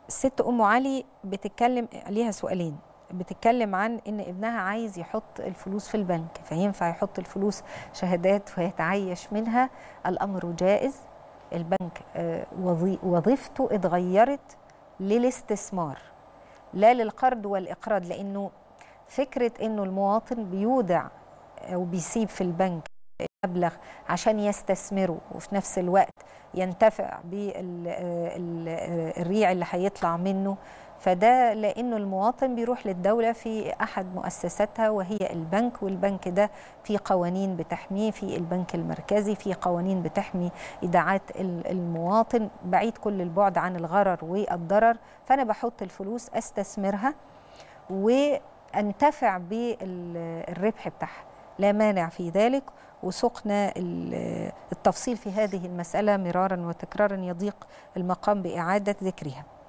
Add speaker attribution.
Speaker 1: الست ام علي بتتكلم ليها سؤالين بتتكلم عن ان ابنها عايز يحط الفلوس في البنك فينفع يحط الفلوس شهادات ويتعيش منها الامر جائز البنك آه، وظي- وظيفته اتغيرت للاستثمار لا للقرض والاقراض لانه فكره انه المواطن بيودع او بيسيب في البنك مبلغ عشان يستثمره وفي نفس الوقت ينتفع بالريع اللي هيطلع منه فده لانه المواطن بيروح للدوله في احد مؤسساتها وهي البنك والبنك ده في قوانين بتحميه في البنك المركزي في قوانين بتحمي ايداعات ال- المواطن بعيد كل البعد عن الغرر والضرر فانا بحط الفلوس استثمرها وانتفع بالربح بتاعها لا مانع في ذلك وسقنا ال- التفصيل في هذه المسألة مرارا وتكرارا يضيق المقام بإعادة ذكرها